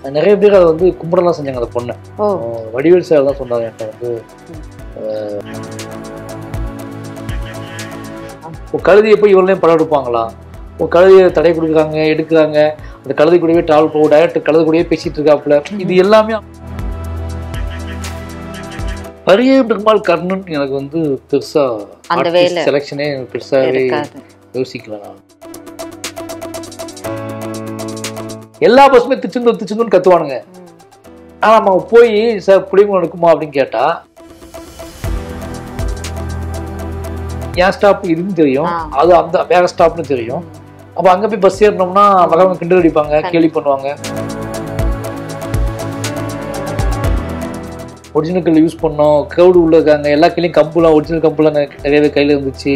நிறைய பேர் அதை வந்து கும்பிடலாம் செஞ்சாங்க அந்த பொண்ணை ஓ அஹ் வடிவேல் சார் தான் சொன்னாங்க என்கிட்ட வந்து அஹ், உன் கழுதியை போய் இவ்வளோ படம் எடுப்பாங்களா உன் கழுதியை தடை கொடுக்குறாங்க எடுக்கிறாங்க அந்த கழுதை கூடவே டிராவல் போகும் டைரக்டர் கழுதை கூடவே பேசிட்டு இருக்காப்புல இது எல்லாமே பரிய பெருமாள் கர்ணன் எனக்கு வந்து பெருசா அந்த வேலை. செலெக்ஷனே பெருசாவே இருக்காது யோசிக்கல நான் எல்லா பஸ்ஸுமே திச்சுந்து திச்சுந்துன்னு கத்துவானுங்க ஆனா நம்ம போய் சார் புளியங்குளம் எடுக்குமா அப்படின்னு கேட்டா என் ஸ்டாப் இதுன்னு தெரியும் ஆ. அது அந்த வேற ஸ்டாப்னு தெரியும் அப்ப அங்க போய் பஸ் ஏறினோம்னா வகவங்க கிண்டல் அடிப்பாங்க கேலி பண்ணுவாங்க ஒரிஜினல் கல் யூஸ் பண்ணோம் க்ரௌடு உள்ள இருக்காங்க எல்லா கையிலையும் கம்புலாம் ஒரிஜினல் கம்புலாம் நிறைய- நிறைய பேர் கையில இருந்துச்சு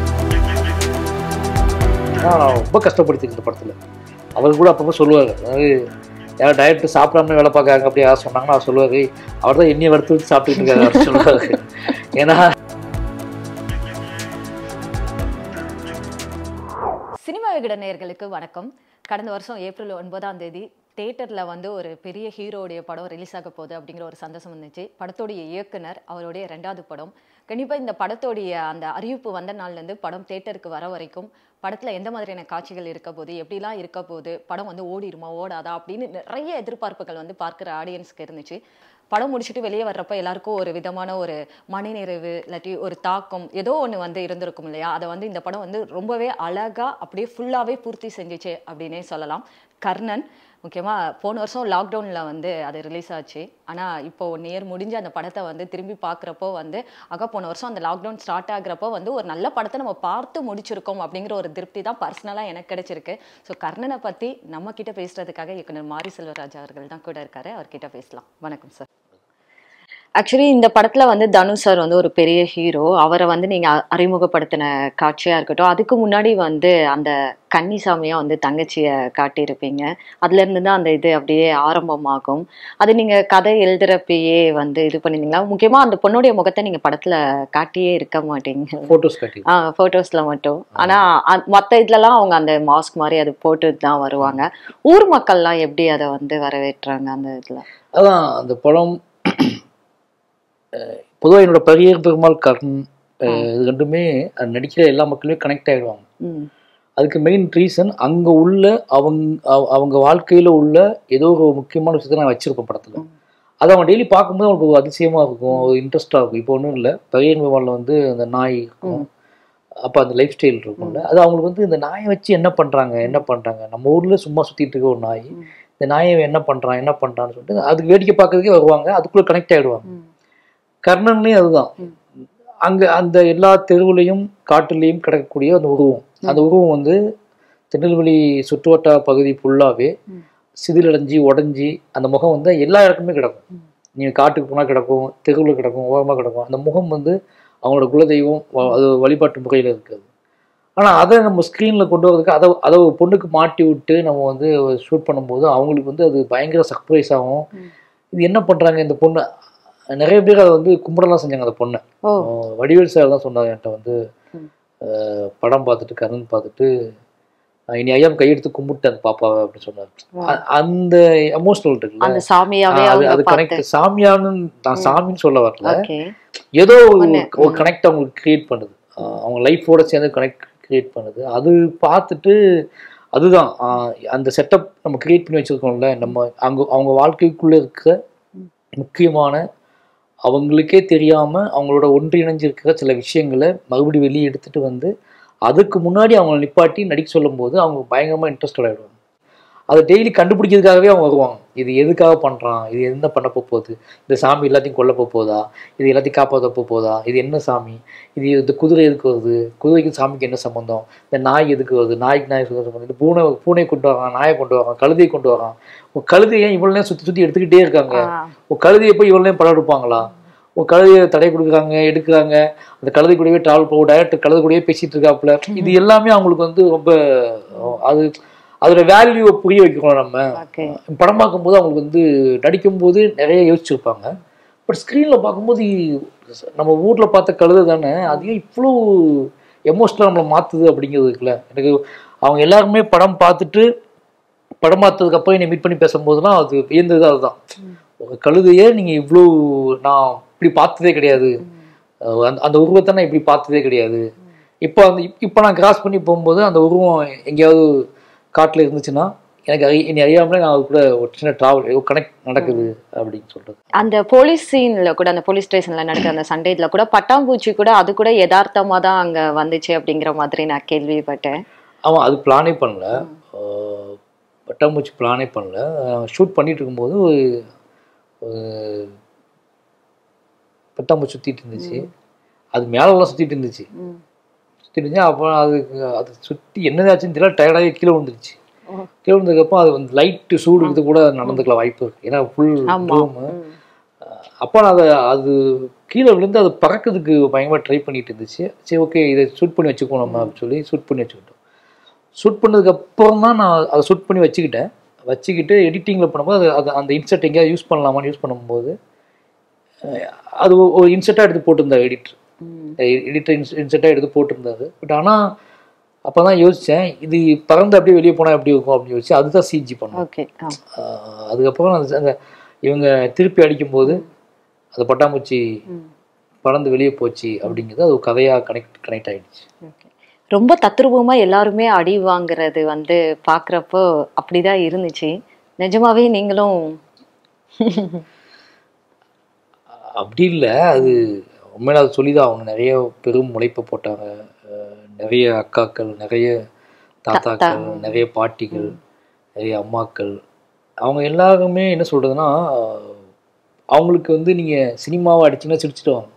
ஆனா, நான் ரொம்ப கஷ்டப்படுத்திருக்கு இந்த படத்துல அவர் கூட அப்பப்போ சொல்லுவார் அதாவது யார் டயட் சாப்பிடாம வேலை பார்க்காங்க அப்படி யாராவது சொன்னாங்கன்னா அவர் சொல்லுவார் அவர் தான் எண்ணெய் வறுத்து வச்சு சாப்பிட்டுட்டு இருக்காரு அவர் சொல்லுவாரு ஏன்னா சினிமா விகட நேயர்களுக்கு வணக்கம் கடந்த வருஷம் ஏப்ரல் ஒன்பதாம் தேதி தேட்டரில் வந்து ஒரு பெரிய ஹீரோடைய படம் ரிலீஸ் ஆக போகுது அப்படிங்கிற ஒரு சந்தோஷம் இருந்துச்சு படத்தோடைய இயக்குனர் அவருடைய ரெண்டாவது படம் கண்டிப்பாக இந்த படத்தோடைய அந்த அறிவிப்பு வந்த நாள்லேருந்து படம் தேட்டருக்கு வர வரைக்கும் படத்தில் எந்த மாதிரியான காட்சிகள் இருக்க போகுது எப்படிலாம் இருக்க போகுது படம் வந்து ஓடிடுமா ஓடாதா அப்படின்னு நிறைய எதிர்பார்ப்புகள் வந்து பார்க்குற ஆடியன்ஸ்க்கு இருந்துச்சு படம் முடிச்சுட்டு வெளியே வர்றப்ப எல்லாருக்கும் ஒரு விதமான ஒரு மனநிறைவு இல்லாட்டி ஒரு தாக்கம் ஏதோ ஒன்று வந்து இருந்திருக்கும் இல்லையா அதை வந்து இந்த படம் வந்து ரொம்பவே அழகா அப்படியே ஃபுல்லாகவே பூர்த்தி செஞ்சுச்சு அப்படின்னே சொல்லலாம் கர்ணன் முக்கியமாக போன வருஷம் லாக்டவுனில் வந்து அது ரிலீஸ் ஆச்சு ஆனால் இப்போ ஒன் இயர் முடிஞ்சு அந்த படத்தை வந்து திரும்பி பார்க்குறப்போ வந்து ஆக போன வருஷம் அந்த லாக்டவுன் ஸ்டார்ட் ஆகுறப்போ வந்து ஒரு நல்ல படத்தை நம்ம பார்த்து முடிச்சிருக்கோம் அப்படிங்கிற ஒரு திருப்தி தான் பர்சனலாக எனக்கு கிடைச்சிருக்கு ஸோ கர்ணனை பற்றி நம்ம கிட்ட பேசுறதுக்காக இயக்குனர் மாரி செல்வராஜ் அவர்கள் தான் கூட இருக்காரு அவர்கிட்ட பேசலாம் வணக்கம் சார் ஆக்சுவலி இந்த படத்துல வந்து தனுஷ் சார் வந்து ஒரு பெரிய ஹீரோ அவரை வந்து நீங்க அ- அறிமுகப்படுத்தின காட்சியா இருக்கட்டும் அதுக்கு முன்னாடி வந்து அந்த கன்னிசாமியா வந்து தங்கச்சிய காட்டியிருப்பீங்க அதுல இருந்து தான் அந்த இது அப்படியே ஆரம்பமாகும் அது நீங்க கதை எழுதுறப்பயே வந்து இது பண்ணிருந்தீங்களா முக்கியமா அந்த பொண்ணுடைய முகத்தை நீங்க படத்துல காட்டியே இருக்க மாட்டீங்க ஃபோட்டோஸ் காட்டி ஆ ஃபோட்டோஸ்ல மட்டும் ஆனா அ- மத்த இதுலலாம் அவங்க அந்த மாஸ்க் மாதிரி அது போட்டு தான் வருவாங்க ஊர் மக்கள்லாம் எப்படி அதை வந்து வரவேற்றாங்க அந்த இதுல அதான் அந்த படம் பொதுவாக என்னோட பரியர் பெருமாள் கர்ணன் அஹ், இது ரெண்டுமே அது நடிக்கிற எல்லா மக்களுமே கனெக்ட் ஆகிடுவாங்க ம் அதுக்கு மெயின் ரீசன் அங்கே உள்ள அவங்க அவ- அவங்க வாழ்க்கையில் உள்ள ஏதோ ஒரு முக்கியமான விஷயத்தை நான் வச்சிருப்பேன் படத்தில் ம். அதை அவங்க டெய்லி பார்க்கும்போது அவங்களுக்கு ஒரு அதிசயமாக இருக்கும் ஒரு இன்ட்ரெஸ்டாக இருக்கும் இப்போ ஒன்றும் இல்லை பரியர் பெருமாளில் வந்து அந்த நாய் இருக்கும் அப்போ அந்த லைஃப் ஸ்டைல் இருக்கும்ல அது அவங்களுக்கு வந்து இந்த நாயை வச்சு என்ன பண்ணுறாங்க என்ன பண்ணுறாங்க நம்ம ஊரில் சும்மா சுற்றிட்டு இருக்க ஒரு நாய் ம். இந்த நாயை இவன் என்ன பண்ணுறான் என்ன பண்ணுறான்னு சொல்லிட்டு அதுக்கு வேடிக்கை பார்க்கறதுக்கே வருவாங்க அதுக்குள்ளே கனெக்ட் ஆகிடுவாங்க ம் கர்ணன்லேயும் அதுதான் ம். அங்க அந்த எல்லா தெருவுலையும் காட்டுலையும் கிடக்கக்கூடிய அந்த உருவம் அந்த உருவம் வந்து திருநெல்வேலி சுற்றுவட்டார பகுதி ஃபுல்லாவே ம். சிதிலடைஞ்சி உடஞ்சி அந்த முகம் வந்து எல்லா இடத்துக்குமே கிடக்கும் ம். நீங்க காட்டுக்கு போனால் கிடக்கும் தெருவில் கிடக்கும் ஓரமாக கிடக்கும் அந்த முகம் வந்து அவங்களோட குலதெய்வம் வ- அது வழிபாட்டு முறையில் இருக்காது ஆனா அதை நம்ம ஸ்க்ரீனில் கொண்டு வரதுக்கு அதை அதை ஒரு பொண்ணுக்கு மாட்டி விட்டு நம்ம வந்து ஷூட் பண்ணும்போது அவங்களுக்கு வந்து அது பயங்கர சர்ப்ரைஸ் ஆகும் ம். இது என்ன பண்றாங்க இந்த பொண்ணு நிறைய பேர் அதை வந்து கும்பிடலாம் செஞ்சாங்க அந்த பொண்ணை ஓ அஹ் வடிவேல் சார் தான் சொன்னார் என்கிட்ட வந்து ம். அஹ் படம் பார்த்துட்டு கரண் பார்த்துட்டு அஹ் இனி ஐயா கையெடுத்து கும்பிட்டு அந்த பாப்பாவை அப்படின்னு சொன்னார் அ- அந்த எமோஷனல் இருக்குல்ல அந்த சாமியாவே அஹ் அது அவங்க அது பார்த்து கனெக்ட் சாமியான்னு நான் சாமின்னு சொல்ல வரல ஓகே ஏதோ ஒரு ஒண்ணு. ஒரு கனெக்ட் அவங்களுக்கு கிரியேட் பண்ணுது அஹ் அவங்க லைஃபோட சேர்ந்து கனெக்ட் கிரியேட் பண்ணுது அது பார்த்துட்டு அதுதான் அஹ் அந்த செட்டப் நம்ம கிரியேட் பண்ணி வச்சிருக்கோம்ல நம்ம அவங்க அவங்க வாழ்க்கைக்குள்ள இருக்கிற முக்கியமான அவங்களுக்கே தெரியாம அவங்களோட ஒன்றிணைஞ்சிருக்கிற சில விஷயங்களை மறுபடியும் வெளியே எடுத்துட்டு வந்து அதுக்கு முன்னாடி அவங்களை நிப்பாட்டி நடிக்க சொல்லும்போது அவங்க பயங்கரமா இன்ட்ரெஸ்டட் ஆயிடுவாங்க அதை டெய்லி கண்டுபிடிக்கிறதுக்காகவே அவங்க வருவாங்க இது எதுக்காக பண்றான் இது என்ன பண்ண போகுது இந்த சாமி எல்லாத்தையும் கொல்ல போதா இது எல்லாத்தையும் காப்பாற்ற போதா இது என்ன சாமி இது இந்த குதிரை எதுக்கு வருது குதிரைக்கு சாமிக்கு என்ன சம்பந்தம் இந்த நாய் எதுக்கு வருது நாய்க்கு நாய் சொல்ல சம்பந்தம் இந்த பூனை பூனை கொண்டு வரான் நாயை கொண்டு வரான் கழுதையை கொண்டு வரான் உன் கழுதையை ஏன் இவ்வளவு நேரம் சுத்தி சுத்தி எடுத்துக்கிட்டே இருக்காங்க உன் கழுதையை போய் இவ்வளவு நேரம் படம் எடுப்பாங்களா உன் கழுதையை தடை கொடுக்குறாங்க எடுக்கிறாங்க அந்த கழுதை கூடவே டிராவல் போகும் டைரக்டர் கழுதை கூடவே பேசிட்டு இருக்காப்புல இது எல்லாமே அவங்களுக்கு வந்து ரொம்ப அஹ், அது அதோட வேல்யூவை புரிய வைக்கிறோம் நம்ம ஓகே படம் பார்க்கும்போது அவங்களுக்கு வந்து நடிக்கும்போது நிறைய யோசிச்சிருப்பாங்க பட் ஸ்க்ரீனில் பார்க்கும்போது நம்ம ஊரில் பார்த்த கழுதை தானே அதையும் இவ்வளோ எமோஷ்னலாக நம்மளை மாற்றுது அப்படிங்கிறது இருக்குல்ல எனக்கு அவங்க எல்லாருமே படம் பார்த்துட்டு படம் பார்த்ததுக்கு அப்புறம் என்னை மீட் பண்ணி பேசும்போதுலாம் அது வியந்தது அதுதான் ஒரு கழுதையை நீங்க இவ்வளோ நான் இப்படி பார்த்ததே கிடையாது அஹ் அந்த அந்த உருவத்தை நான் இப்படி பார்த்ததே கிடையாது இப்போ அந்த இப்போ நான் கிராஸ் பண்ணி போகும்போது அந்த உருவம் எங்கேயாவது காட்டில் இருந்துச்சுன்னா எனக்கு அறி என்னை அறியாமலே நான் அது கூட ஒரு சின்ன ட்ராவல் ஏதோ கனெக்ட் நடக்குது அப்படின்னு சொல்றது அந்த போலீஸ் சீன்ல கூட அந்த போலீஸ் ஸ்டேஷன்ல நடக்கிற அந்த சண்டேல கூட பட்டாம்பூச்சி கூட அது கூட யதார்த்தமா தான் அங்க வந்துச்சு அப்படிங்கிற மாதிரி நான் கேள்விப்பட்டேன் ஆமாம் அது பிளானே பண்ணல அஹ் பட்டாம்பூச்சி பிளானே பண்ணல ஷூட் பண்ணிட்டு இருக்கும்போது ஒரு ஒரு பட்டாம்பூச்சி சுற்றிட்டு இருந்துச்சு அது மேலெல்லாம் சுற்றிட்டு இருந்துச்சு சுற்றிட்டு இருந்துச்சு அப்புறம் அது அது சுற்றி என்னதாச்சுன்னு தெரியல டயர்டாகி கீழே விழுந்துருச்சு ஓ. கீழே விழுந்ததுக்கப்புறம் அது வந்து லைட்டு சூடு இது கூட நடந்துக்கலாம் வாய்ப்பு இருக்கு ஏன்னா ஃபுல் ஆமா ரூமு ம். அப்போ நான் அதை அது கீழே விழுந்து அது பறக்கிறதுக்கு பயங்கரமாக ட்ரை பண்ணிட்டு இருந்துச்சு சரி ஓகே இதை ஷூட் பண்ணி வச்சுக்கோ நம்ம அப்படின்னு சொல்லி ஷூட் பண்ணி வச்சுக்கிட்டோம் ஷூட் பண்ணதுக்கு அப்புறம் தான் நான் அதை ஷூட் பண்ணி வச்சுக்கிட்டேன் வச்சுக்கிட்டு எடிட்டிங்கில் பண்ணும்போது அது அது அந்த இன்செர்ட் எங்கேயாவது யூஸ் பண்ணலாமான்னு யூஸ் பண்ணும்போது அஹ், அது ஒரு- ஒரு இன்செர்ட்டாக எடுத்து போட்டிருந்தார் எடிட்டர் ம். எடிட்டர் இன்ஸ் இன்செர்ட்டாக எடுத்து போட்டிருந்தாரு பட் ஆனால் அப்போ தான் யோசித்தேன் இது பறந்து அப்படியே வெளியே போனால் எப்படி இருக்கும் அப்படின்னு யோசிச்சு அதுதான் சிஜி பண்ணோம் ஓகே ஆ. ஆஹ் அதுக்கப்புறம் அந்த அந்த இவங்க திருப்பி அடிக்கும்போது அந்த பட்டாம்பூச்சி ம். பறந்து வெளியே போச்சு அப்படிங்கிறது அது ஒரு கதையாக கனெக்ட் கனெக்ட் ஆயிடுச்சு Okay. ரொம்ப தத்ரூபமா எல்லாருமே அடி வாங்குறது வந்து பாக்குறப்போ அப்படிதான் இருந்துச்சு நிஜமாவே நீங்களும் அப்படி இல்லை அது உண்மையில அது சொல்லி தான் அவங்க நிறைய பெரும் உழைப்பு போட்டாங்க ஆஹ் நிறைய அக்காக்கள் நிறைய தாத்தாக்கள் நிறைய பாட்டிகள் நிறைய அம்மாக்கள் அவங்க எல்லாருமே என்ன சொல்றதுன்னா ஆஹ் அவங்களுக்கு வந்து நீங்கள் சினிமாவை அடிச்சீங்கன்னா சிரிச்சிடுவாங்க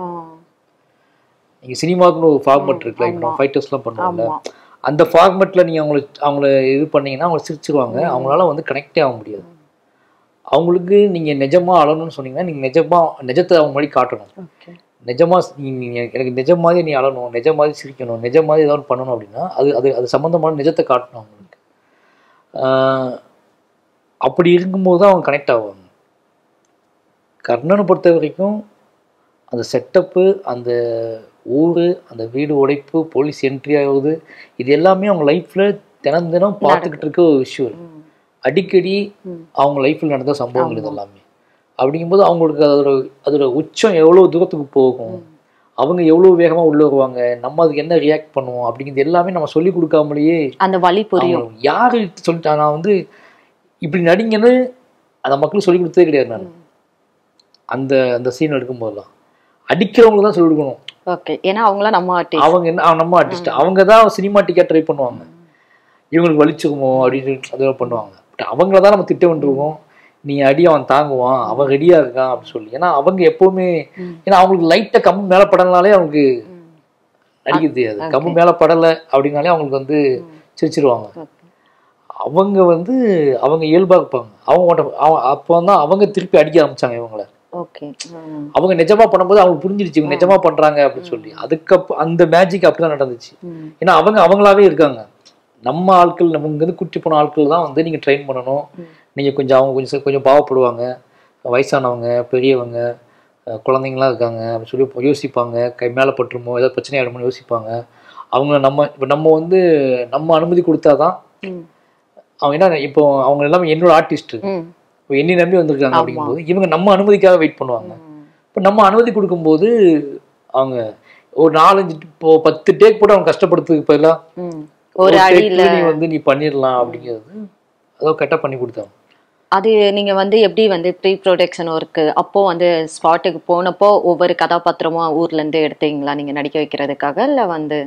நீங்கள் சினிமாவுக்குன்னு ஒரு ஃபார்மெட் இருக்குல்ல இப்போ ஃபைட்டர்ஸ்லாம் பண்ணுவாங்க ஆமா அந்த ஃபார்மெட்டில் நீங்கள் அவங்கள அவங்கள இது பண்ணீங்கன்னா அவங்க சிரிச்சிருவாங்க அவங்களால வந்து கனெக்டே ஆக முடியாது அவங்களுக்கு நீங்கள் நிஜமாக அழணும்னு சொன்னீங்கன்னா நீங்கள் நிஜமாக நிஜத்தை அவங்க முன்னாடி காட்டணும் ஓகே நிஜமா நீங்கள் எனக்கு நிஜ மாதிரி நீ அழணும் நிஜ மாதிரி சிரிக்கணும் நிஜ மாதிரி ஏதாவது ஒண்ணு பண்ணணும் அப்படின்னா அது அது அது சம்மந்தமான நிஜத்தை காட்டணும் அவங்களுக்கு ஆஹ் அப்படி இருக்கும்போது தான் அவங்க கனெக்ட் ஆவாங்க கர்ணனை பொறுத்த வரைக்கும் அந்த செட்டப்பு அந்த ஊர் அந்த வீடு உடைப்பு போலீஸ் என்ட்ரி ஆகுது இது எல்லாமே அவங்க லைஃப்பில் தினம் தினம் பார்த்துக்கிட்டு இருக்க ஒரு விஷயம் இருக்கு. ம். அடிக்கடி ம். அவங்க லைஃப்பில் நடந்த சம்பவங்கள் இது எல்லாமே அப்படிங்கும்போது அவங்களுக்கு அதோட அதோட உச்சம் எவ்வளோ தூரத்துக்கு போகும் அவங்க எவ்வளோ வேகமாக உள்ள வருவாங்க நம்ம அதுக்கு என்ன ரியாக்ட் பண்ணுவோம் அப்படிங்கிறது எல்லாமே நம்ம சொல்லி கொடுக்காமலேயே அந்த வலி புரியும் அவங்க யாரு சொல்லிட்டா நான் வந்து இப்படி நடிங்கன்னு அந்த மக்களுக்கு சொல்லி கொடுத்ததே கிடையாது நான் அந்த அந்த சீன் எடுக்கும்போதெல்லாம் அடிக்கிறவங்களுக்கு தான் சொல்லி கொடுக்கணும் ஓகே ஏன்னா அவங்களாம் நம்ம ஆர்டிஸ்ட் அவங்க என்ன அவன் நம்ம ஆர்டிஸ்ட் அவங்க தான் சினிமாட்டிக்காக ட்ரை பண்ணுவாங்க இவங்களுக்கு வலிச்சுக்குமோ அப்படின்னு அதெல்லாம் பண்ணுவாங்க பட் அவங்கள தான் நம்ம திட்ட வேண்டியிருக்கோம் நீ அடி அவன் தாங்குவான் அவன் ரெடியா இருக்கான் அப்படின்னு சொல்லி ஏன்னா அவங்க எப்பவுமே ம். ஏன்னா அவங்களுக்கு லைட்டா கம்பு மேல படலனாலே அவங்களுக்கு நடிக்க தெரியாது கம்பு மேல படலை அப்படின்னாலே அவங்களுக்கு வந்து சிரிச்சிருவாங்க அவங்க வந்து அவங்க இயல்பா இருப்பாங்க அவங்க ஓட்ட- அவன் அப்போ தான் அவங்க திருப்பி அடிக்க ஆரம்பிச்சாங்க இவங்கள ஓகே அவங்க நிஜமா பண்ணும்போது அவங்களுக்கு புரிஞ்சிருச்சு இவங்க நிஜமா பண்றாங்க அப்படின்னு சொல்லி அதுக்கப்புறம் அந்த மேஜிக் அப்படிதான் நடந்துச்சு ஏன்னா அவங்க அவங்களாவே இருக்காங்க நம்ம ஆட்கள் நம்ம இங்கேருந்து கூட்டி போன ஆட்கள் தான் வந்து நீங்கள் ட்ரெயின் பண்ணணும் நீங்கள் கொஞ்சம் அவங்க கொஞ்சம் கொஞ்சம் பாவப்படுவாங்க வயசானவங்க பெரியவங்க அஹ் குழந்தைங்களாம் இருக்காங்க அப்படின்னு சொல்லி இப்போ யோசிப்பாங்க கை மேலே பட்டுருமோ ஏதாவது பிரச்சனை ஆகிடுமோ யோசிப்பாங்க அவங்க நம்ம இப்போ நம்ம வந்து நம்ம அனுமதி கொடுத்தாதான் அவங்க என்ன இப்போ அவங்க எல்லாமே என்னோட ஆர்டிஸ்ட் இப்போ என்னை நம்பி வந்திருக்காங்க அப்படிங்கும்போது இவங்க நம்ம அனுமதிக்காக வெயிட் பண்ணுவாங்க இப்போ நம்ம அனுமதி கொடுக்கும்போது அவங்க ஒரு நாலஞ்சு இப்போ பத்து டேக் போட்டு அவங்க கஷ்டப்படுறதுக்கு பதிலாக ஒரு take அடியில ல நீ வந்து நீ பண்ணிடலாம் அப்படிங்கிறது அதோ கரெக்டாக பண்ணி கொடுத்தாங்க அது நீங்க வந்து எப்படி வந்து ப்ரீ ப்ரொடக்ஷன் ஒர்க்கு அப்போ வந்து ஸ்பாட்டுக்கு போனப்போ ஒவ்வொரு கதாபாத்திரமும் ஊர்ல இருந்து எடுத்தீங்களா நீங்க நடிக்க வைக்கிறதுக்காக இல்ல வந்து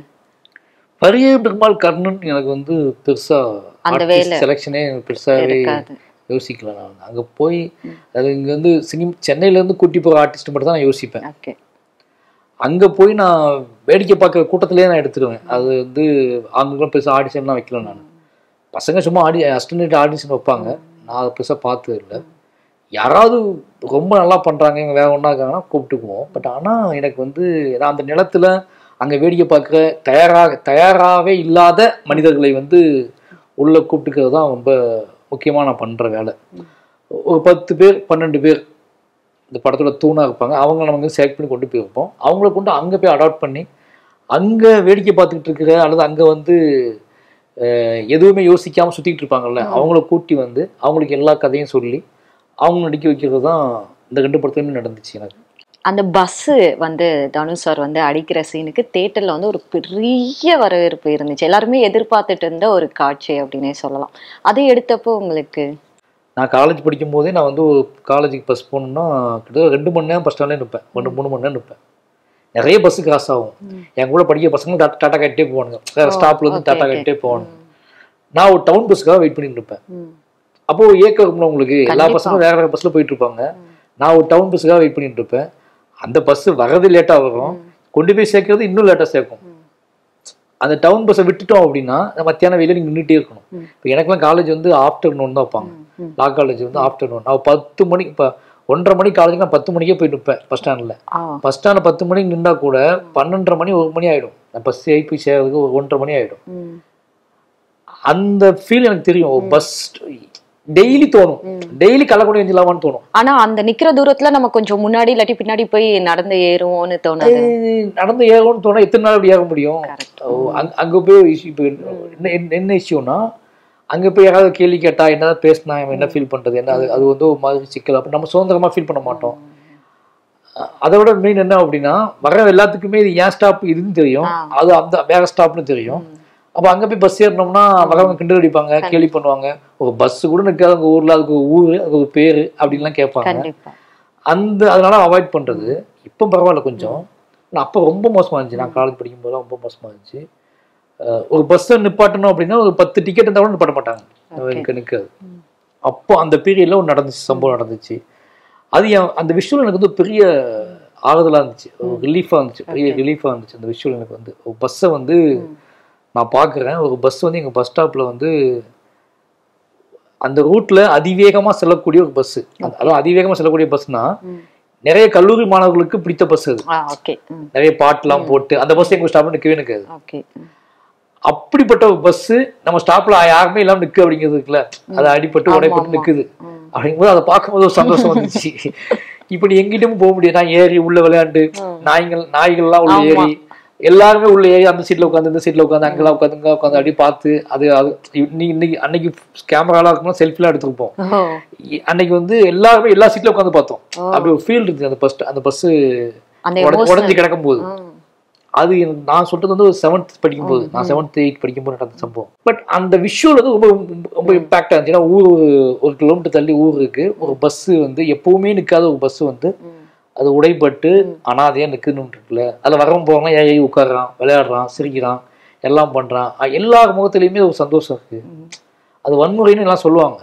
பரிய பெருமாள் கர்ணன் எனக்கு வந்து பெருசா அந்த வேலை செலெக்ஷனே பெருசாவே இருக்காது யோசிக்கல நான் அங்க போய் அது இங்க வந்து சினிமா சென்னையில இருந்து கூட்டி போகிற ஆர்டிஸ்ட் மட்டும் தான் நான் யோசிப்பேன் ஓகே அங்க போய் நான் வேடிக்கை பார்க்குற கூட்டத்திலேயே நான் எடுத்துருவேன் அது வந்து அவங்களுக்குலாம் பெருசாக ஆடிஷன்லாம் வைக்கல நான் பசங்க சும்மா ஆடி அஸ்டன்ட் ஆடிஷன் வைப்பாங்க நான் அதை பெருசாக பார்த்தது இல்லை யாராவது ரொம்ப நல்லா பண்ணுறாங்க இவங்க வேற ஒன்றா இருக்காங்கன்னா கூப்பிட்டுக்குவோம் பட் ஆனால் எனக்கு வந்து நான் அந்த நிலத்துல அங்கே வேடிக்கை பார்க்குற தயாராக தயாராகவே இல்லாத மனிதர்களை வந்து உள்ளே கூப்பிட்டுக்கிறது தான் ரொம்ப முக்கியமாக நான் பண்ணுற வேலை ஒரு பத்து பேர் பன்னெண்டு பேர் இந்த படத்தோட தூணாக இருப்பாங்க அவங்கள நம்ம வந்து செலக்ட் பண்ணி கொண்டு போயிருப்போம் அவங்கள கொண்டு அங்கே போய் அடாப்ட் பண்ணி அங்கே வேடிக்கை பார்த்துக்கிட்டு இருக்கிற அல்லது அங்கே வந்து அஹ், எதுவுமே யோசிக்காம சுத்திட்டு இருப்பாங்கல்ல அவங்கள கூட்டி வந்து அவங்களுக்கு எல்லா கதையும் சொல்லி அவங்க நடிக்க வைக்கிறது தான் இந்த ரெண்டு படத்துலையுமே நடந்துச்சு எனக்கு அந்த பஸ்ஸு வந்து தனுஷ் சார் வந்து அடிக்கிற சீனுக்கு தேட்டரில் வந்து ஒரு பெரிய வரவேற்பு இருந்துச்சு எல்லாருமே எதிர்பார்த்துட்டு இருந்த ஒரு காட்சி அப்படின்னே சொல்லலாம் அதை எடுத்தப்போ உங்களுக்கு நான் காலேஜ் படிக்கும் போதே நான் வந்து ஒரு காலேஜுக்கு பஸ் போகணுன்னா கிட்டத்தட்ட ரெண்டு மணி நேரம் பஸ் ஸ்டாண்ட்லேயே நிற்பேன் ரெண்டு மூணு மணி நேரம் நிற்பேன் நிறைய பஸ்ஸு கிராஸ் ஆகும் என் கூட படிக்கிற பசங்க டாட்டா டாட்டா கட்டிட்டே போவானுங்க வேறு ஸ்டாப்ல இருந்து okay, டாட்டா okay. கட்டிட்டே போவானுங்க நான் ஒரு டவுன் பஸ்ஸுக்காக வெயிட் பண்ணிட்டு இருப்பேன் ம். அப்போ ஒரு ஏக்கம் இருக்கும்ல உங்களுக்கு எல்லா கண்டிப்பா. பசங்களும் வேற வேற பஸ்ஸில் போயிட்டு இருப்பாங்க நான் ஒரு டவுன் பஸ்ஸுக்காக வெயிட் பண்ணிட்டு இருப்பேன் அந்த பஸ் வரது லேட்டாக வரும் கொண்டு போய் சேர்க்கறது இன்னும் லேட்டாக சேர்க்கும் அந்த டவுன் பஸ்ஸை விட்டுட்டோம் அப்படின்னா நம்ம மத்தியானம் வெயில நீங்கள் நின்றுட்டே இருக்கணும் இப்போ எனக்குலாம் காலேஜ் வந்து ஆஃப்டர்நூன் தான் வைப்பாங்க ம். லா காலேஜ் வந்து ஆஃப்டர்நூன் நான் பத்து மணி இப்போ ஒன்றரை மணி காலேஜுக்கு நான் பத்து மணிக்கே போய் நிற்பேன் பஸ் ஸ்டாண்டில் ஆ பஸ் ஸ்டாண்டில் பத்து மணிக்கு நின்றா கூட பன்னெண்டரை மணி ஒரு மணி ஆகிடும் நான் பஸ் ஏறி போய் சேர்றதுக்கு ஒரு ஒன்றரை மணி ஆகிடும் ம். அந்த ஃபீல் எனக்கு தெரியும் பஸ் டெய்லி தோணும் டெய்லி கள்ளக்குடி வெஞ்சலாமான்னு தோணும் ஆனா அந்த நிக்கிற தூரத்துல நம்ம கொஞ்சம் முன்னாடி இல்லாட்டி பின்னாடி போய் நடந்து ஏறுவோம்னு தோணுது ஏய், நடந்து ஏறணும்னு தோணா எத்தனை நாள் அப்படி ஏற முடியும் Correct. ஓ, அங்க- அங்க போய் ஒரு issue- இப்போ என்ன என்ன- என்ன இஷ்யூனா அங்க போய் யாராவது கேள்வி கேட்டா என்ன பேசினா இவன் என்ன ஃபீல் பண்றது என்ன அது அது வந்து ஒரு மாதிரி சிக்கல் அப்ப நம்ம சுதந்திரமா ஃபீல் பண்ண மாட்டோம் அ- அதை விட மெயின் என்ன அப்படின்னா வர எல்லாத்துக்குமே இது ஏன் ஸ்டாப் இதுன்னு தெரியும் ஆ. அது அந்த வேற ஸ்டாப்னு தெரியும் அப்ப அங்க போய் பஸ் ஏறினோம்னா வரவங்க கிண்டல் அடிப்பாங்க கேலி பண்ணுவாங்க ஒரு பஸ் கூட நிற்காத உங்க ஊர்ல அதுக்கு ஒரு ஊரு அதுக்கு ஒரு பேரு அப்படின்லாம் கேட்பாங்க கண்டிப்பா அந்த அதனால அவாய்ட் பண்றது இப்போ பரவாயில்ல கொஞ்சம் ஆனா அப்போ ரொம்ப மோசமா இருந்துச்சு நான் காலேஜ் படிக்கும் போது ரொம்ப மோசமா இருந்துச்சு அஹ் ஒரு பஸ்ஸை நிப்பாட்டணும் அப்படின்னா ஒரு பத்து டிக்கெட் இருந்தால் கூட நிப்பாட்ட மாட்டாங்க எனக்கு நிற்காது அப்போ அந்த பீரியட்ல ஒரு நடந்துச்சு சம்பவம் நடந்துச்சு அது என் அந்த விஷயம் எனக்கு வந்து பெரிய ஆறுதலாக இருந்துச்சு ஒரு ரிலீஃபாக இருந்துச்சு பெரிய ரிலீஃபாக இருந்துச்சு அந்த விஷயம் எனக்கு வந்து ஒரு பஸ்ஸை வந்து நான் பார்க்குறேன் ஒரு பஸ் வந்து எங்கள் பஸ் ஸ்டாப்பில் வந்து அந்த ரூட்ல அதிவேகமாக செல்லக்கூடிய ஒரு பஸ்ஸு அதாவது அதிவேகமாக செல்லக்கூடிய பஸ்னா ம். நிறைய கல்லூரி மாணவர்களுக்கு பிடித்த பஸ் அது ஆ ஓகே ம் நிறைய பாட்டுலாம் போட்டு அந்த பஸ் எங்க ஸ்டாப்ல நிற்கவே நிற்காது ஓகே அப்படிப்பட்ட ஒரு பஸ் நம்ம ஸ்டாப்ல யாருமே இல்லாம நிக்கு அப்படிங்கிறது இருக்குல்ல அது அடிபட்டு உடைப்பட்டு நிக்குது அப்படிங்கும்போது அதை பார்க்கும்போது ஒரு சந்தோஷம் வந்துச்சு இப்ப நீ எங்கிட்டயும் போக முடியாது நான் ஏறி உள்ள விளையாண்டு நாய்கள் நாய்கள்லாம் உள்ள ஆமா. ஏறி எல்லாருமே உள்ள ஏறி அந்த சீட்ல உட்காந்து இந்த சீட்ல உட்காந்து அங்கெல்லாம் உட்காந்து இங்க உட்காந்து அப்படியே பார்த்து அது அது இன்னைக்கு இன்னைக்கு அன்னைக்கு கேமராலாம் இருக்கும்போது செல்ஃபிலாம் எடுத்துருப்போம் ஓ இ- அன்னைக்கு வந்து எல்லாருமே எல்லா சீட்ல உட்காந்து பார்த்தோம் ஓ. அப்படி ஒரு ஃபீல் இருந்துச்சு அந்த பஸ் அந்த பஸ் அந்த உடஞ்சி emotion. கிடக்கும் போது ம். அது எனக்கு- நான் சொல்றது வந்து ஒரு செவன்த் படிக்கும்போது நான் செவன்த் எயிட் படிக்கும்போது நடந்த சம்பவம் பட் அந்த விஷுவல் வந்து ரொம்ப ரொம்ப இம்பாக்டா இருந்துச்சு ஏன்னா ஊர் ஒரு கிலோமீட்டர் தள்ளி ஊர் இருக்கு ஒரு பஸ் வந்து எப்பவுமே நிக்காத ஒரு பஸ் வந்து ம். அது உடைப்பட்டு அனாதையா நிக்குதுன்னு இருக்குல்ல அதுல வரவங்க போவாங்க ஏன் ஏறி உட்காடுறான் விளையாடுறான் சிரிக்கிறான் எல்லாம் பண்றான் அஹ் எல்லார் முகத்திலயுமே ஒரு சந்தோஷம் இருக்கு அது வன்முறைன்னு எல்லாம் சொல்லுவாங்க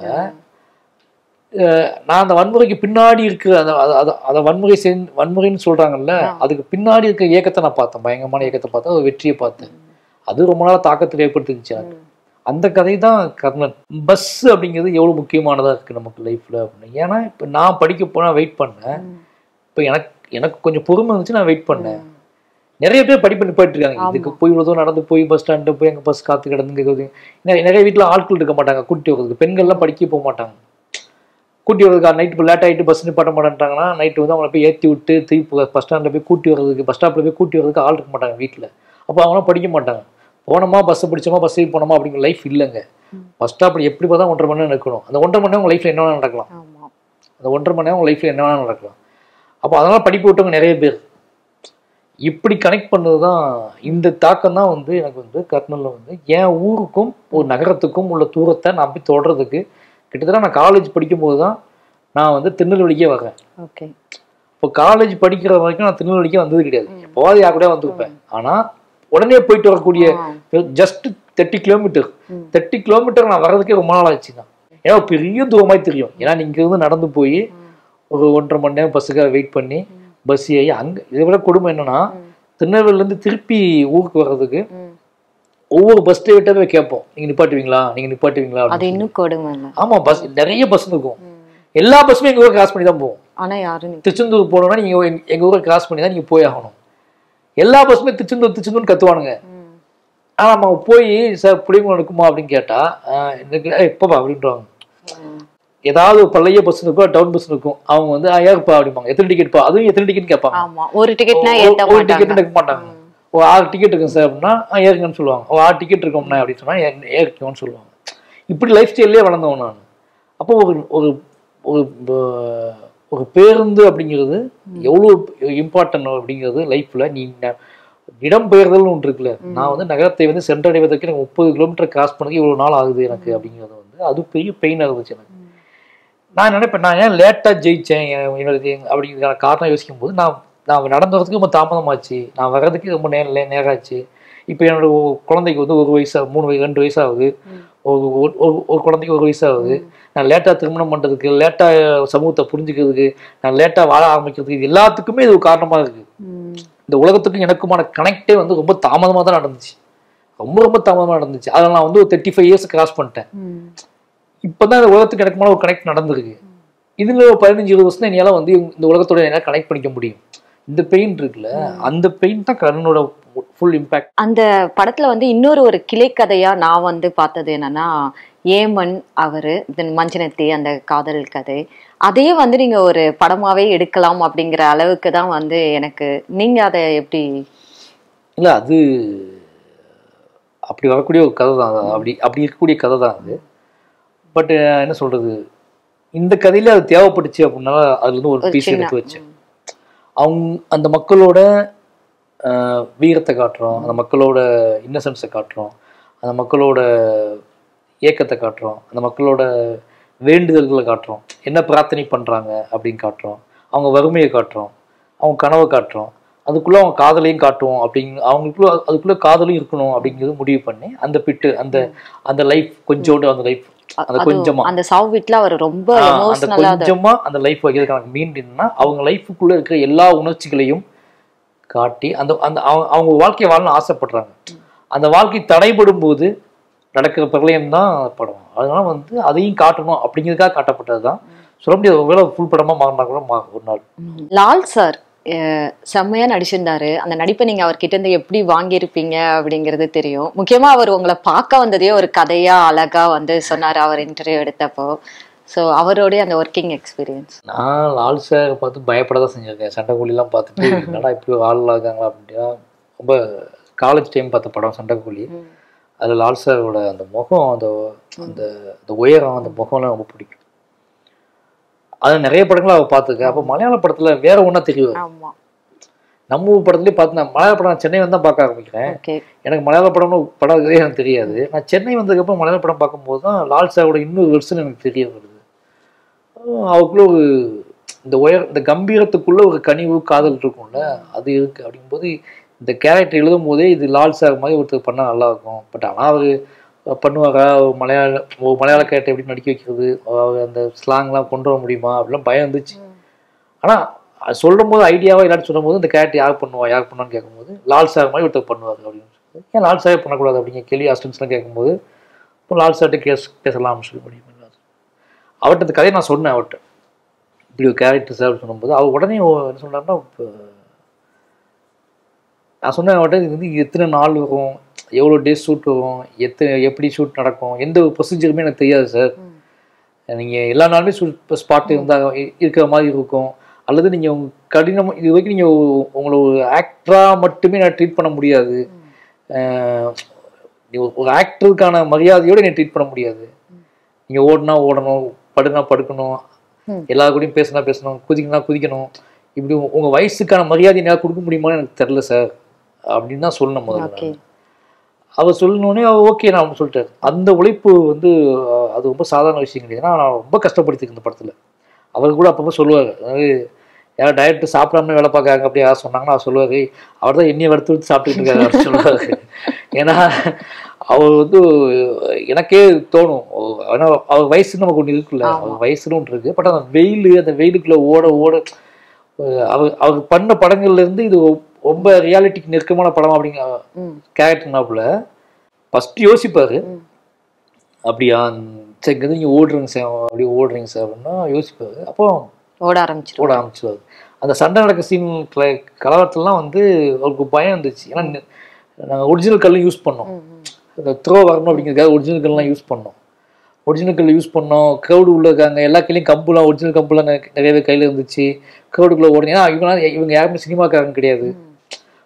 அஹ் நான் அந்த வன்முறைக்கு பின்னாடி இருக்கிற அந்த அத- அத- அத வன்முறை செஞ் வன்முறைன்னு சொல்றாங்கல்ல அதுக்கு பின்னாடி இருக்க இயக்கத்தை நான் பார்த்தேன் பயங்கரமான இயக்கத்தை பார்த்தேன் ஒரு வெற்றியை பார்த்தேன் அது ரொம்ப நாளா தாக்கத்தில் ஏற்படுத்துச்சு எனக்கு அந்த கதை தான் கர்ணன் பஸ் அப்படிங்கிறது எவ்வளவு முக்கியமானதா இருக்கு நமக்கு லைஃப்ல அப்படின்னு ஏன்னா இப்ப நான் படிக்க போனா வெயிட் பண்ணேன் இப்போ எனக்கு எனக்கு கொஞ்சம் பொறுமை இருந்துச்சு நான் வெயிட் பண்ணேன் நிறைய பேர் படிப்பு நிப்பாட்டி இருக்காங்க இதுக்கு போய் இவ்வளோ தூரம் நடந்து போய் பஸ் ஸ்டாண்டு போய் அங்கே பஸ் காத்து கிடந்து நிறைய நிறைய வீட்டில் ஆட்கள் இருக்க மாட்டாங்க கூட்டி வரதுக்கு பெண்கள்லாம் படிக்க போக மாட்டாங்க கூட்டி வரதுக்கு நைட்டு இப்போ லேட் ஆகிட்டு பஸ் நிப்பாட்ட மாட்டேன்ட்டாங்கன்னா நைட்டு வந்து அவங்கள போய் ஏற்றி விட்டு திருப்பி பஸ் ஸ்டாண்டில் போய் கூட்டி வரதுக்கு பஸ் ஸ்டாப்பில் போய் கூட்டி வரதுக்கு ஆள் இருக்க மாட்டாங்க வீட்டில் அப்போ அவங்களாம் படிக்க மாட்டாங்க போனோமா பஸ்ஸை பிடிச்சோமா பஸ் ஏறி போனோமா அப்படிங்கிற லைஃப் இல்லைங்க பஸ் ஸ்டாப்பில் எப்படி பார்த்தா ஒன்றரை மணி நேரம் நிற்கணும் அந்த ஒன்றரை மணி நேரம் உங்கள் லைஃப்பில் என்ன வேணாலும் நடக்கலாம் ஆமா அந்த ஒன்றரை மணி நேரம் உங்கள் லைஃப்பில் என்ன வேணாலும் நடக்கலாம் அப்போ அதனால் படிப்பு விட்டவங்க நிறைய பேர் இப்படி கனெக்ட் பண்ணது தான் இந்த தாக்கம் தான் வந்து எனக்கு வந்து கர்னலில் வந்து என் ஊருக்கும் ஒரு நகரத்துக்கும் உள்ள தூரத்தை நான் போய் தொடறதுக்கு கிட்டத்தட்ட நான் காலேஜ் படிக்கும்போது தான் நான் வந்து திருநெல்வேலிக்கே வரேன் ஓகே இப்போ காலேஜ் படிக்கிற வரைக்கும் நான் திருநெல்வேலிக்கே வந்தது கிடையாது எப்போவாது யார் கூட வந்திருப்பேன் ஆனால் உடனே போயிட்டு வரக்கூடிய just thirty kilometre thirty kilometre நான் வர்றதுக்கே ரொம்ப நாள் ஆச்சு தான் ஏன்னா பெரிய தூரமாய் தெரியும் ஏன்னா நீங்க இருந்து நடந்து போய் ஒரு ஒன்றரை மணி நேரம் பஸ்ஸுக்காக வெயிட் பண்ணி பஸ் ஏறி அங்க இதை விட கொடுமை என்னன்னா திருநெல்வேலில இருந்து திருப்பி ஊருக்கு வர்றதுக்கு ஒவ்வொரு பஸ் டிரைவர்கிட்ட போய் கேட்போம் நீங்க நிப்பாட்டுவீங்களா நீங்க நிப்பாட்டுவீங்களா அது அப்படின்னு. இன்னும் கொடுமை இல்ல ஆமா பஸ் நிறைய பஸ் இருக்கும் எல்லா பஸ்ஸுமே எங்க ஊரை கிராஸ் பண்ணி தான் போவோம் ஆனா யாரும் நிக்க- திருச்செந்தூர் போகணும்னா நீங்க எங்க- எங்க ஊரை கிராஸ் பண்ணி தான் நீங்க போய் ஆகணும் எல்லா பஸ்ஸுமே திருச்செந்தூர் திருச்செந்தூர்னு கத்துவானுங்க ம். ஆனா நம்ம போய் சார் புளியங்குளம் இருக்குமா அப்படின்னு கேட்டா ஆஹ் எனக்கு "ஏய், எப்பப்பா அப்படின்றாங்க ஏதாவது ஒரு பழைய பஸ் இருக்கும் டவுன் பஸ் இருக்கும் அவங்க வந்து "ஆ, ஏறுப்பா அப்படிம்பாங்க எத்தனை டிக்கெட்ப்பா அதுவும் எத்தனை டிக்கெட் கேட்பாங்க ஆமா ஒரு டிக்கெட்னா ஒரு- ஏத்த ஒரு மாட்டாங்க டிக்கெட் எடுக்க மாட்டாங்க ஒரு ஆறு டிக்கெட் இருக்குங்க சார் அப்படின்னா "ஆ, ஏறுங்கன்னு சொல்லுவாங்க ஒரு ஆறு டிக்கெட் இருக்கோம்னா அப்படின்னு சொன்னா ஏ- ஏறிக்கோன்னு சொல்லுவாங்க இப்படி லைஃப் ஸ்டைல்லே வளர்ந்தவன் நான் அப்போ ஒரு ஒரு ஒரு ப- ஒரு பேருந்து அப்படிங்கிறது எவ்வளோ இம்பார்ட்டன்ட் அப்படிங்கிறது லைஃப்ல நீ ந- இடம் பெயர்தல்னு ஒன்று இருக்குல்ல நான் வந்து நகரத்தை வந்து சென்றடைவதற்கு எனக்கு முப்பது கிலோமீட்டர் கிராஸ் பண்ணதுக்கு இவ்வளோ நாள் ஆகுது எனக்கு அப்படிங்கிறது வந்து அது பெரிய பெயினாக இருந்துச்சு எனக்கு நான் நினைப்பேன் நான் ஏன் லேட்டாக ஜெயித்தேன் என்னோட அப்படிங்கிறதுக்கான காரணம் யோசிக்கும் போது நான் நான் நடந்து வரதுக்கு ரொம்ப தாமதமாச்சு நான் வர்றதுக்கு ரொம்ப நேரம் லே- நேரம் ஆச்சு இப்போ என்னோட ஒ- குழந்தைக்கு வந்து ஒரு வயசு மூணு வயசு ரெண்டு வயசு ஆகுது ஒரு ஒரு- ஒரு ஒரு குழந்தைக்கு ஒரு வயசு ஆகுது நான் லேட்டாக திருமணம் பண்ணுறதுக்கு லேட்டாக சமூகத்தை புரிஞ்சுக்கிறதுக்கு நான் லேட்டாக வாழ ஆரம்பிக்கிறதுக்கு இது எல்லாத்துக்குமே இது ஒரு காரணமாக இருக்குது இந்த உலகத்துக்கும் எனக்குமான கனெக்டே வந்து ரொம்ப தாமதமாக தான் நடந்துச்சு ரொம்ப ரொம்ப தாமதமாக நடந்துச்சு அதில் நான் வந்து ஒரு தேர்ட்டி ஃபைவ் இயர்ஸ் கிராஸ் பண்ணிட்டேன் இப்பதான் இந்த உலகத்துக்கு எனக்குமான ஒரு கனெக்ட் நடந்திருக்கு இதுல ஒரு பதினஞ்சு இருபது வருஷம் என்னால வந்து இந்த உலகத்தோட என்னால கனெக்ட் பண்ணிக்க முடியும் இந்த பெயின் இருக்குல்ல அந்த பெயின் தான் கர்ணனோட ஃபுல் இம்பாக்ட் அந்த படத்துல வந்து இன்னொரு ஒரு கிளைக்கதையா நான் வந்து பார்த்தது என்னன்னா ஏமன் அவரு தென் மஞ்சனத்தி அந்த காதல் கதை அதையே வந்து நீங்க ஒரு படமாவே எடுக்கலாம் அப்படிங்கிற அளவுக்கு தான் வந்து எனக்கு நீங்க அதை எப்படி இல்ல அது அப்படி வரக்கூடிய ஒரு கதை தான் அது அப்படி அப்படி இருக்கக்கூடிய கதை தான் அது பட் என்ன சொல்றது இந்த கதையில அது தேவைப்பட்டுச்சு அப்படின்னா அதுல இருந்து ஒரு ஒரு பீஸ் சின்ன- எடுத்து வச்சேன் அவங்க அந்த மக்களோட ஆஹ், வீரத்தை காட்டுறோம் அந்த மக்களோட இன்னசென்ஸை காட்டுறோம் அந்த மக்களோட ஏக்கத்தை காட்டுறோம் அந்த மக்களோட வேண்டுதல்களை காட்டுறோம் என்ன பிரார்த்தனை பண்றாங்க அப்படின்னு காட்டுறோம் அவங்க வறுமையை காட்டுறோம் அவங்க கனவை காட்டுறோம் அதுக்குள்ள அவங்க காதலையும் காட்டுவோம் அப்படிங்க அவங்களுக்குள்ள அதுக்குள்ள காதலும் இருக்கணும் அப்படிங்கிறது முடிவு பண்ணி அந்த பிட்டு அந்த அந்த லைஃப் கொஞ்சோண்டு அந்த லைஃப் அந்த அது கொஞ்சமா அந்த சாவு வீட்ல அவர் ரொம்ப ஆ, அந்த எமோஷனலா கொஞ்சமா அந்த லைஃப் வைக்கிறதுக்கான மீன் என்னன்னா அவங்க லைஃபுக்குள்ள இருக்கிற எல்லா உணர்ச்சிகளையும் காட்டி அந்த அந்த அவங்க அவங்க வாழ்க்கையை வாழணும்னு ஆசைப்படுறாங்க அந்த வாழ்க்கை தடைபடும் போது நடக்கிற பிரளயம் தான் படம் அதனால வந்து அதையும் காட்டணும் அப்படிங்கிறதுக்காக காட்டப்பட்டது தான் சொல்ல முடியாது ஒருவேளை ஃபுல் படமா மாறினா கூட மா- ஒரு நாள் லால் சார் அஹ், செம்மையா நடிச்சிருந்தாரு அந்த நடிப்பை நீங்க அவர்கிட்ட இருந்து எப்படி வாங்கியிருப்பீங்க அப்படிங்கிறது தெரியும் முக்கியமா அவர் உங்களை பார்க்க வந்ததே ஒரு கதையா அழகா வந்து சொன்னாரு அவர் இன்டர்வியூ எடுத்தப்போ ஸோ அவருடைய அந்த ஒர்க்கிங் எக்ஸ்பீரியன்ஸ் நான் லால் சாரை பார்த்து பயப்பட தான் செஞ்சிருக்கேன் சண்டைக்கோழிலாம் பார்த்துட்டு என்னடா இப்படி ஒரு ஆள் இருக்காங்களா அப்படின்னா ரொம்ப காலேஜ் டைம் பார்த்த படம் சண்டைக்கோழி அதில் லால் சாரோட அந்த முகம் அந்த அந்த அந்த உயரம் அந்த முகம்லாம் ரொம்ப பிடிக்கும் அது நிறைய படங்களை அவ பார்த்துருக்கேன் அப்போ மலையாள படத்துல வேற ஒன்றா தெரியும் ஆமா நம்ம ஊர் படத்துலேயே பார்த்து நான் மலையாள படம் நான் சென்னை வந்து தான் பார்க்க ஆரம்பிக்கிறேன் ஓகே எனக்கு மலையாள படம்னு படம் இருக்கிறதே எனக்கு தெரியாது நான் சென்னை வந்ததுக்கப்புறம் மலையாள படம் பார்க்கும்போது தான் லால் சாரோட இன்னொரு வெர்ஷன் எனக்கு தெரிய வருது அஹ் அவருக்குள்ள ஒரு இந்த உயர் இந்த கம்பீரத்துக்குள்ள ஒரு கனிவு காதல் இருக்கும்ல அது இருக்கு அப்படிங்கும்போது இந்த கேரக்டர் எழுதும் போதே இது லால் சார் மாதிரி ஒருத்தர் பண்ணால் நல்லா இருக்கும் பட் ஆனால் அவர் பண்ணுவாரா ஒரு மலையாள ஒரு மலையாள கேரக்டர் எப்படி நடிக்க வைக்கிறது அவர் அந்த ஸ்லாங்லாம் கொண்டு வர முடியுமா அப்படிலாம் பயம் இருந்துச்சு ஆனால் அது சொல்லும் போது ஐடியாவா இல்லாட்டி சொல்லும் போது இந்த கேரக்டர் யார் பண்ணுவா யார் பண்ணுவான்னு கேட்கும்போது லால் சார் மாதிரி ஒருத்தர் பண்ணுவார் அப்படின்னு சொல்லி ஏன் லால் சாரே பண்ணக்கூடாது அப்படிங்கிற கேள்வி அசிஸ்டன்ஸ்லாம் கேட்கும்போது இப்போ லால் சார்கிட்ட கேஸ் பேசலாம்னு சொல்லி முடியும் அவர்கிட்ட இந்த கதையை நான் சொன்னேன் அவர்கிட்ட இப்படி ஒரு கேரக்டர் சார் அப்படின்னு சொல்லும்போது அவர் உடனே ஓ- என்ன சொன்னார்னா இப்போ நான் சொன்னேன் அவர்கிட்ட இது வந்து எத்தனை நாள் வரும் எவ்வளோ டேஸ் ஷூட் வரும் எத்தனை எப்படி ஷூட் நடக்கும் எந்த ஒரு ப்ரொசீஜருமே எனக்கு தெரியாது சார் நீங்கள் எல்லா நாளுமே ஷூட் ஸ்பாட் இருந்தால் இருக்கிற மாதிரி இருக்கும் அல்லது நீங்கள் உங்க கடினம் இது வரைக்கும் நீங்கள் உங்களை ஒரு ஆக்டராக மட்டுமே நான் ட்ரீட் பண்ண முடியாது அஹ் நீ ஒரு- ஒரு ஆக்டருக்கான மரியாதையோடு என்னை ட்ரீட் பண்ண முடியாது நீங்கள் ஓடுனா ஓடணும் படுனா படுக்கணும் ம். எல்லா கூடயும் பேசினா பேசணும் குதிக்கணும்னா குதிக்கணும் இப்படி உங்க- உங்க வயசுக்கான மரியாதை என்னால் கொடுக்க முடியுமான்னு எனக்கு தெரில சார் அப்படின்னு தான் சொல்லணும் முதல்ல ஓகே அவர் சொல்லணுன்னே அவர் ஓகே நான் அப்படின்னு சொல்லிட்டாரு அந்த உழைப்பு வந்து அஹ், அது ரொம்ப சாதாரண விஷயம் கிடையாது ஏன்னா நான் ரொம்ப கஷ்டப்படுத்திருக்கேன் இந்த படத்தில் அவர் கூட அப்பப்போ சொல்லுவார் அதாவது யார் டயட்டு சாப்பிடாம வேலை பார்க்காங்க அப்படி யாராவது சொன்னாங்கன்னா அவர் சொல்லுவார் அவர் தான் என்னையை வறுத்து வறுத்து சாப்பிட்டுட்டு இருக்காரு அப்படின்னு சொல்லுவார் ஏன்னா அவர் வந்து எனக்கே தோணும் ஓ, ஏன்னா அவர் வயசு நமக்கு ஒன்று இருக்குல்ல அவர் வயசுன்னு ஒன்று இருக்கு பட் அந்த வெயில் அந்த வெயிலுக்குள்ள ஓட ஓட அஹ், அவர் அவர் பண்ண படங்கள்ல இருந்து இது ரொம்ப ரியாலிட்டிக்கு நெருக்கமான படம் அப்படிங்க ம் கேரக்டர்னாப்புல ஃபர்ஸ்ட் யோசிப்பாரு ம். அப்படியா சரி இங்கே நீங்கள் ஓடுறீங்க சார் அப்படியே ஓடுறீங்க சார் அப்படின்னா யோசிப்பாரு அப்போ ஓட ஆரம்பிச்சிடும் ஓட ஆரம்பிச்சிருவாரு அந்த சண்டை நடக்க சீன் கலவரத்துலலாம் வந்து அவருக்கு பயம் இருந்துச்சு ஏன்னா நாங்கள் ஒரிஜினல் கல்லும் யூஸ் பண்ணோம் அந்த த்ரோ வரணும் அப்படிங்கிறதுக்காக ஒரிஜினல் கல்லாம் யூஸ் பண்ணோம் ஒரிஜினல் கல் யூஸ் பண்ணோம் க்ரௌடு உள்ள இருக்காங்க எல்லா கையிலையும் கம்புலாம் ஒரிஜினல் கம்புலாம் நெ- நிறைய பேர் கையில் இருந்துச்சு க்ரௌடுக்குள்ளே ஓடுங்க ஏன்னா இவங்க இவங்க யாருமே சினிமாக்காரங்க கிடையாது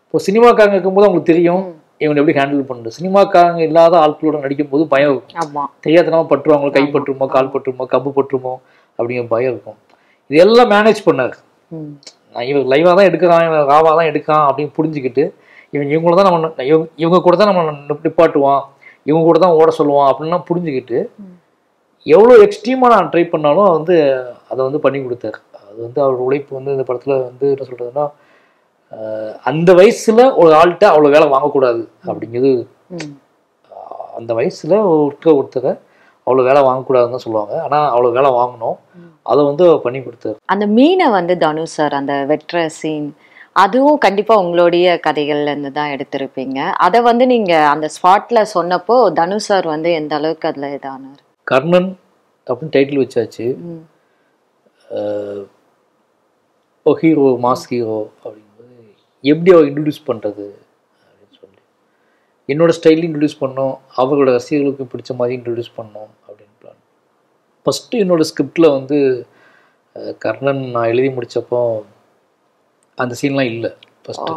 இப்போ சினிமாக்காரங்க இருக்கும்போது அவங்களுக்கு தெரியும் இவங்க எப்படி ஹேண்டில் பண்ணுறது சினிமாக்காரங்க இல்லாத ஆட்களோட நடிக்கும்போது பயம் இருக்கும் ஆமா தெரியாதனமா பட்டுருவாங்க கை பட்டுருமோ கால் பட்டுருமோ கப்பு பட்டுருமோ அப்படிங்கிற பயம் இருக்கும் இது எல்லாம் மேனேஜ் பண்ணாரு ம். நான் இவன் லைவாக தான் எடுக்கிறான் இவன் ராவாக தான் எடுக்கான் அப்படின்னு புரிஞ்சுக்கிட்டு இவன் இவங்கள தான் நம்ம ந- இவங்க இவங்க கூட தான் நம்ம நி- நிப்பாட்டுவான் இவங்க கூட தான் ஓட சொல்லுவான் அப்படின்லாம் புரிஞ்சுக்கிட்டு எவ்வளோ எக்ஸ்ட்ரீமாக நான் ட்ரை பண்ணாலும் அது வந்து அதை வந்து பண்ணி கொடுத்தாரு அது வந்து அவர் உழைப்பு வந்து இந்த படத்தில் வந்து என்ன சொல்கிறதுன்னா அந்த வயசில் ஒரு ஆள்கிட்ட அவ்வளோ வேலை வாங்கக்கூடாது அப்படிங்கிறது ம். ஆஹ் அந்த வயசில் ஒருத்தர் ஒருத்தரை அவ்வளோ வேலை வாங்கக்கூடாதுன்னு தான் சொல்லுவாங்க ஆனால் அவ்வளோ வேலை வாங்கணும் அதை வந்து அவர் பண்ணி கொடுத்தாரு அந்த மீனை வந்து தனு சார் அந்த வெட்டுற சீன் அதுவும் கண்டிப்பா உங்களுடைய கதைகள்ல இருந்து தான் எடுத்திருப்பீங்க அதை வந்து நீங்க அந்த ஸ்பாட்ல சொன்னப்போ தனு சார் வந்து எந்த அளவுக்கு அதுல இதானார் கர்ணன் அப்படின்னு டைட்டில் வச்சாச்சு ம். இப்போ ஹீரோ மாஸ் ஹீரோ அப்படிங்கும்போது எப்படி அவர் இன்ட்ரடியூஸ் பண்ணுறது அப்படின்னு சொல்லி என்னோட ஸ்டைலில் இன்ட்ரடியூஸ் பண்ணோம் அவரோட ரசிகர்களுக்கு பிடிச்ச மாதிரி இன்ட்ரடியூஸ் பண்ணோம் அப்படின்னு பிளான் ஃபஸ்ட்டு என்னோட ஸ்கிரிப்டில் வந்து அஹ், கர்ணன் நான் எழுதி முடித்தப்போ அந்த சீன்லாம் இல்லை ஃபஸ்ட்டு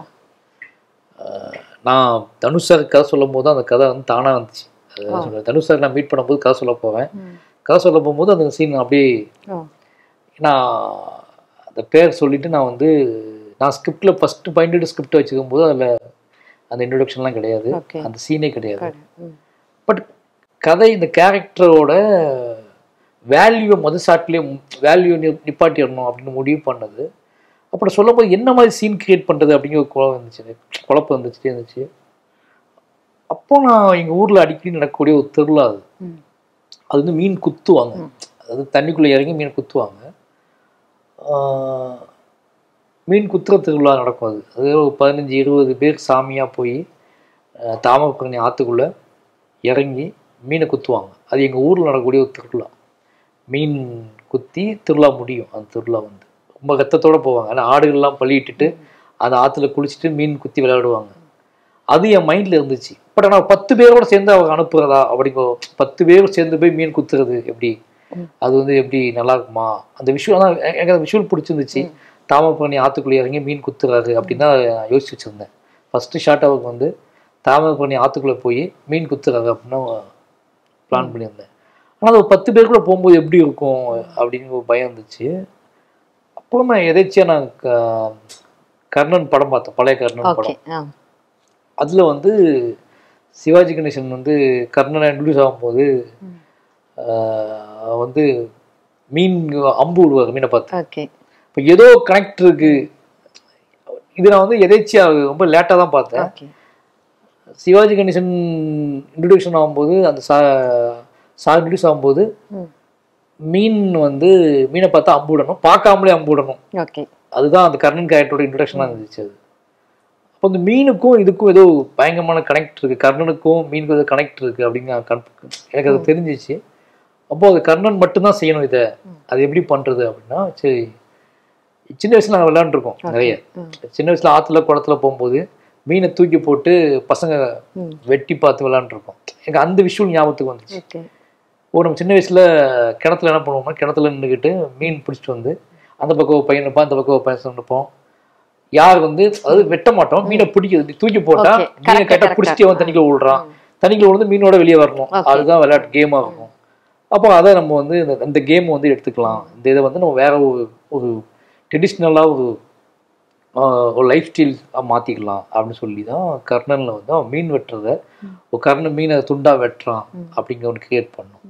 நான் தனுஷ் சார் கதை சொல்லும் போது அந்த கதை வந்து தானாக வந்துச்சு அது சொல்றேன். தனுஷ் சார் நான் மீட் பண்ணும்போது கதை சொல்ல போவேன் ம். கதை சொல்ல போகும்போது அந்த சீன் அப்படியே ஓ. நான் அந்த பேர் சொல்லிட்டு நான் வந்து நான் ஸ்கிரிப்டில் ஃபஸ்ட்டு பைண்டட் ஸ்கிரிப்ட் வச்சுக்கும் போது அதில் அந்த இன்ட்ரொடக்ஷன்லாம் கிடையாது Okay. அந்த சீனே கிடையாது ம். பட் கதை இந்த கேரக்டரோட வேல்யூவை மொத ஷாட்லேயே வேல்யூ நிப்பாட்டிடணும் அப்படின்னு முடிவு பண்ணது அப்புறம் சொல்லும்போது என்ன மாதிரி சீன் கிரியேட் பண்ணுறது அப்படிங்கிற ஒரு குழப்பம் இருந்துச்சு குழப்பம் இருந்துச்சுட்டே இருந்துச்சு அப்போ நான் எங்கள் ஊரில் அடிக்கடி நடக்கக்கூடிய ஒரு திருவிழா அது ம். அது வந்து மீன் குத்துவாங்க அதாவது தண்ணிக்குள்ளே இறங்கி மீன் குத்துவாங்க ஆஹ் மீன் குத்துற திருவிழா நடக்கும் அது அது ஒரு பதினஞ்சு இருபது பேர் சாமியாக போய் ஆஹ் தாமிரபரணி ஆற்றுக்குள்ளே இறங்கி மீனை குத்துவாங்க அது எங்கள் ஊரில் நடக்கக்கூடிய ஒரு திருவிழா மீன் குத்தி திருவிழா முடியும் அந்த திருவிழா வந்து ரொம்ப ரத்தத்தோட போவாங்க ஆனால் ஆடுகள்லாம் பள்ளியிட்டுட்டு அந்த ஆற்றுல குளிச்சுட்டு மீன் குத்தி விளையாடுவாங்க அது என் மைண்டில் இருந்துச்சு பட் ஆனால் பத்து பேரோட சேர்ந்து அவங்க அனுப்புறதா அப்படிங்கோ பத்து பேர் சேர்ந்து போய் மீன் குத்துறது எப்படி அது வந்து எப்படி நல்லா இருக்குமா அந்த விஷயம் தான் எ- எனக்கு அந்த விஷுவல் பிடிச்சிருந்துச்சு தாமரபரணி ஆற்றுக்குள்ளே இறங்கி மீன் குத்துறாரு அப்படின்னு தான் நான் யோசிச்சு வச்சிருந்தேன் ஃபஸ்ட்டு ஷார்ட் அவருக்கு வந்து தாமரபரணி ஆற்றுக்குள்ளே போய் மீன் குத்துறாரு அப்படின்னு பிளான் பண்ணியிருந்தேன் ஆனால் அது ஒரு பத்து பேருக்குள்ள போகும்போது எப்படி இருக்கும் அப்படின்னு ஒரு பயம் இருந்துச்சு அப்புறம் நான் எதாச்சியாக நான் க- கர்ணன் படம் பார்த்தேன் பழைய கர்ணன் ஓகே படம் ஆ அதில் வந்து சிவாஜி கணேசன் வந்து கர்ணனை இன்ட்ரடியூஸ் ஆகும்போது ஆஹ் வந்து மீன் அம்பு விடுவார் மீனை பார்த்து ஓகே இப்போ ஏதோ கனெக்ட் இருக்கு இது நான் வந்து எதேச்சியா ரொம்ப லேட்டாக தான் பார்த்தேன் ஓகே சிவாஜி கணேசன் இன்ட்ரடியூஷன் ஆகும்போது அந்த சா சா இன்ட்ரடியூஸ் ஆகும்போது ம். மீன் வந்து மீனை பார்த்தா அம்பு விடணும் பார்க்காமலே அம்பு விடணும் ஓகே அதுதான் அந்த கர்ணன் கேரக்டரோட இன்ட்ரடக்ஷனாக இருந்துச்சு அது அப்போ இந்த மீனுக்கும் இதுக்கும் ஏதோ பயங்கரமான கனெக்ட் இருக்கு கர்ணனுக்கும் மீனுக்கும் ஏதோ கனெக்ட் இருக்கு அப்படின்னு நான் கன் எனக்கு அது தெரிஞ்சிச்சு அப்போ அது கர்ணன் மட்டும்தான் செய்யணும் இதை அது எப்படி பண்றது அப்படின்னா சரி சின்ன வயசுல நாங்கள் விளையாண்டுருக்கோம் நிறைய ம். சின்ன வயசுல ஆத்துல குளத்துல போகும்போது மீனை தூக்கி போட்டு பசங்க ம். வெட்டி பார்த்து விளையாண்டுருக்கோம் எனக்கு அந்த விஷுவல் ஞாபகத்துக்கு வந்துச்சு ஓகே ஓ நம்ம சின்ன வயசுல கிணத்துல என்ன பண்ணுவோம்னா கிணத்துல நின்றுக்கிட்டு மீன் பிடிச்சிட்டு வந்து அந்த பக்கம் ஒரு பையன் இருப்பான் அந்த பக்கம் ஒரு பையன் நிற்போம் யார் வந்து அதாவது வெட்ட மாட்டோம் மீனை பிடிக்கிறது தூக்கி போட்டா Okay. மீனை Correct, கேட்டா correct. பிடிச்சிட்டு அவன் தண்ணிக்குள்ள விழுறான் தண்ணிக்குள்ள விழுந்து மீனோட வெளியே வரணும் Okay. அதுதான் விளையாட்டு கேமா இருக்கும் அப்போ அதை நம்ம வந்து இந்த- இந்த கேம் வந்து எடுத்துக்கலாம் இந்த இதை வந்து நம்ம வேற ஒரு ஒரு ட்ரெடிஷ்னலாக ஒரு ஆஹ், ஒரு லைஃப் ஸ்டைல் மாற்றிக்கலாம் அப்படின்னு சொல்லி தான் கர்ணனில் வந்து அவன் மீன் வெட்டுறத ஒரு கர்ணன் மீனை துண்டா வெட்டுறான் அப்படிங்கிற ஒன்று கிரியேட் பண்ணோம்